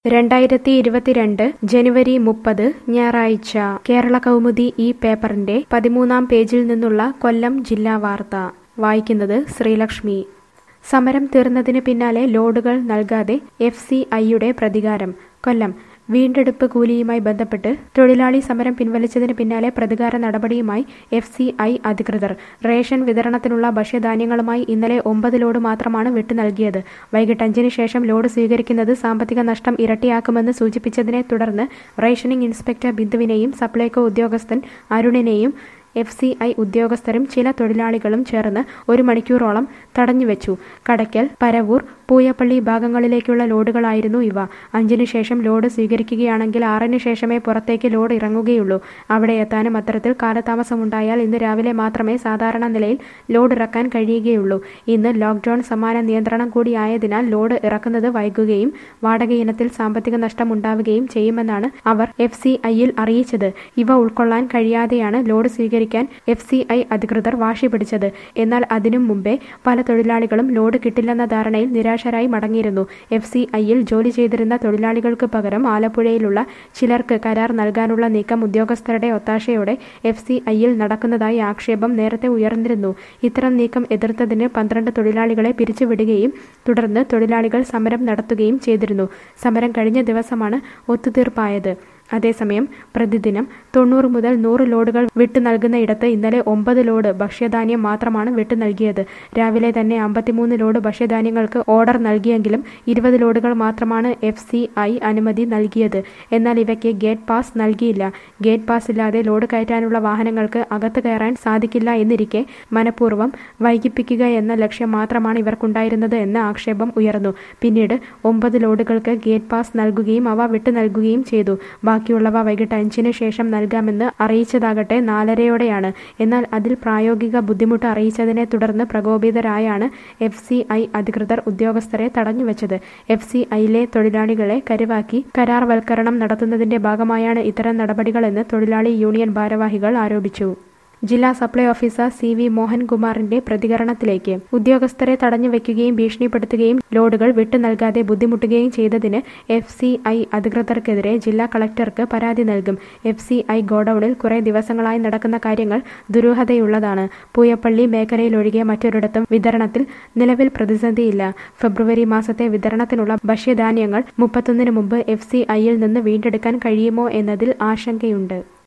രണ്ടായിരത്തി ഇരുപത്തിരണ്ട് ജനുവരി മുപ്പത് ഞായറാഴ്ച കേരള കൗമുദി ഈ പേപ്പറിന്റെ പതിമൂന്നാം പേജിൽ നിന്നുള്ള കൊല്ലം ജില്ലാ വാർത്ത വായിക്കുന്നത് ശ്രീലക്ഷ്മി സമരം തീർന്നതിന് പിന്നാലെ ലോഡുകൾ നൽകാതെ എഫ് സി ഐയുടെ പ്രതികാരം കൊല്ലം വീണ്ടെടുപ്പ് കൂലിയുമായി ബന്ധപ്പെട്ട് തൊഴിലാളി സമരം പിൻവലിച്ചതിന് പിന്നാലെ പ്രതികാര നടപടിയുമായി എഫ് സി ഐ അധികൃതർ റേഷൻ വിതരണത്തിനുള്ള ഭക്ഷ്യധാന്യങ്ങളുമായി ഇന്നലെ ഒമ്പത് ലോഡ് മാത്രമാണ് വിട്ടു നൽകിയത് വൈകിട്ട് അഞ്ചിന് ശേഷം ലോഡ് സ്വീകരിക്കുന്നത് സാമ്പത്തിക നഷ്ടം ഇരട്ടിയാക്കുമെന്ന് സൂചിപ്പിച്ചതിനെ തുടർന്ന് റേഷനിംഗ് ഇൻസ്പെക്ടർ ബിന്ദുവിനെയും സപ്ലൈകോ ഉദ്യോഗസ്ഥൻ അരുണിനെയും എഫ് സി ഐ ഉദ്യോഗസ്ഥരും ചില തൊഴിലാളികളും ചേർന്ന് ഒരു മണിക്കൂറോളം തടഞ്ഞുവെച്ചു കടയ്ക്കൽ പരവൂർ പൂയപ്പള്ളി ഭാഗങ്ങളിലേക്കുള്ള ലോഡുകളായിരുന്നു ഇവ അഞ്ചിനു ശേഷം ലോഡ് സ്വീകരിക്കുകയാണെങ്കിൽ ആറിന് ശേഷമേ പുറത്തേക്ക് ലോഡ് ഇറങ്ങുകയുള്ളൂ അവിടെ എത്താനും അത്തരത്തിൽ കാലതാമസമുണ്ടായാൽ ഇന്ന് രാവിലെ മാത്രമേ സാധാരണ നിലയിൽ ലോഡ് ഇറക്കാൻ കഴിയുകയുള്ളൂ ഇന്ന് ലോക്ക്ഡൌൺ സമാന നിയന്ത്രണം കൂടിയായതിനാൽ ലോഡ് ഇറക്കുന്നത് വൈകുകയും വാടക ഇനത്തിൽ സാമ്പത്തിക നഷ്ടം ഉണ്ടാവുകയും ചെയ്യുമെന്നാണ് അവർ എഫ് സി ഐയിൽ അറിയിച്ചത് ഇവ ഉൾക്കൊള്ളാൻ കഴിയാതെയാണ് ലോഡ് സ്വീകരിക്കാൻ എഫ് സി ഐ അധികൃതർ വാശി പിടിച്ചത് എന്നാൽ അതിനും മുമ്പേ പല തൊഴിലാളികളും ലോഡ് കിട്ടില്ലെന്ന ധാരണയിൽ നിരാശരായി മടങ്ങിയിരുന്നു എഫ് സി ഐയിൽ ജോലി ചെയ്തിരുന്ന തൊഴിലാളികൾക്ക് പകരം ആലപ്പുഴയിലുള്ള ചിലർക്ക് കരാർ നൽകാനുള്ള നീക്കം ഉദ്യോഗസ്ഥരുടെ ഒത്താശയോടെ എഫ് സി ഐയിൽ നടക്കുന്നതായി ആക്ഷേപം നേരത്തെ ഉയർന്നിരുന്നു ഇത്തരം നീക്കം എതിർത്തതിന് പന്ത്രണ്ട് തൊഴിലാളികളെ പിരിച്ചുവിടുകയും തുടർന്ന് തൊഴിലാളികൾ സമരം നടത്തുകയും ചെയ്തിരുന്നു സമരം കഴിഞ്ഞ ദിവസമാണ് ഒത്തുതീർപ്പായത് അതേസമയം പ്രതിദിനം തൊണ്ണൂറ് മുതൽ നൂറ് ലോഡുകൾ വിട്ടു നൽകുന്നയിടത്ത് ഇന്നലെ ഒമ്പത് ലോഡ് ഭക്ഷ്യധാന്യം മാത്രമാണ് വിട്ടു നൽകിയത് രാവിലെ തന്നെ അമ്പത്തിമൂന്ന് ലോഡ് ഭക്ഷ്യധാന്യങ്ങൾക്ക് ഓർഡർ നൽകിയെങ്കിലും ഇരുപത് ലോഡുകൾ മാത്രമാണ് എഫ് സി ഐ അനുമതി നൽകിയത് എന്നാൽ ഇവയ്ക്ക് ഗേറ്റ് പാസ് നൽകിയില്ല ഗേറ്റ് പാസ് ഇല്ലാതെ ലോഡ് കയറ്റാനുള്ള വാഹനങ്ങൾക്ക് അകത്ത് കയറാൻ സാധിക്കില്ല എന്നിരിക്കെ മനഃപൂർവ്വം വൈകിപ്പിക്കുക എന്ന ലക്ഷ്യം മാത്രമാണ് ഇവർക്കുണ്ടായിരുന്നത് എന്ന ആക്ഷേപം ഉയർന്നു പിന്നീട് ഒമ്പത് ലോഡുകൾക്ക് ഗേറ്റ് പാസ് നൽകുകയും അവ വിട്ടു നൽകുകയും ചെയ്തു ബാക്കിയുള്ളവ വൈകിട്ട് അഞ്ചിന് ശേഷം നൽകാമെന്ന് അറിയിച്ചതാകട്ടെ നാലരയോടെയാണ് എന്നാൽ അതിൽ പ്രായോഗിക ബുദ്ധിമുട്ട് അറിയിച്ചതിനെ തുടർന്ന് പ്രകോപിതരായാണ് എഫ് സി ഐ അധികൃതർ ഉദ്യോഗസ്ഥരെ തടഞ്ഞുവെച്ചത് എഫ് സി ഐയിലെ തൊഴിലാളികളെ കരുവാക്കി കരാർവൽക്കരണം നടത്തുന്നതിന്റെ ഭാഗമായാണ് ഇത്തരം നടപടികളെന്ന് തൊഴിലാളി യൂണിയൻ ഭാരവാഹികൾ ആരോപിച്ചു ജില്ലാ സപ്ലൈ ഓഫീസർ സി വി മോഹൻകുമാറിന്റെ പ്രതികരണത്തിലേക്ക് ഉദ്യോഗസ്ഥരെ തടഞ്ഞു വെക്കുകയും ഭീഷണിപ്പെടുത്തുകയും ലോഡുകൾ വിട്ടു നൽകാതെ ബുദ്ധിമുട്ടുകയും ചെയ്തതിന് എഫ് സി ഐ അധികൃതർക്കെതിരെ ജില്ലാ കളക്ടർക്ക് പരാതി നൽകും എഫ് സി ഐ ഗോഡൌണിൽ കുറെ ദിവസങ്ങളായി നടക്കുന്ന കാര്യങ്ങൾ ദുരൂഹതയുള്ളതാണ് പൂയപ്പള്ളി മേഖലയിലൊഴികെ മറ്റൊരിടത്തും വിതരണത്തിൽ നിലവിൽ പ്രതിസന്ധിയില്ല ഫെബ്രുവരി മാസത്തെ വിതരണത്തിനുള്ള ഭക്ഷ്യധാന്യങ്ങൾ മുപ്പത്തൊന്നിന് മുമ്പ് എഫ് സി ഐയിൽ നിന്ന് വീണ്ടെടുക്കാൻ കഴിയുമോ എന്നതിൽ ആശങ്കയുണ്ട്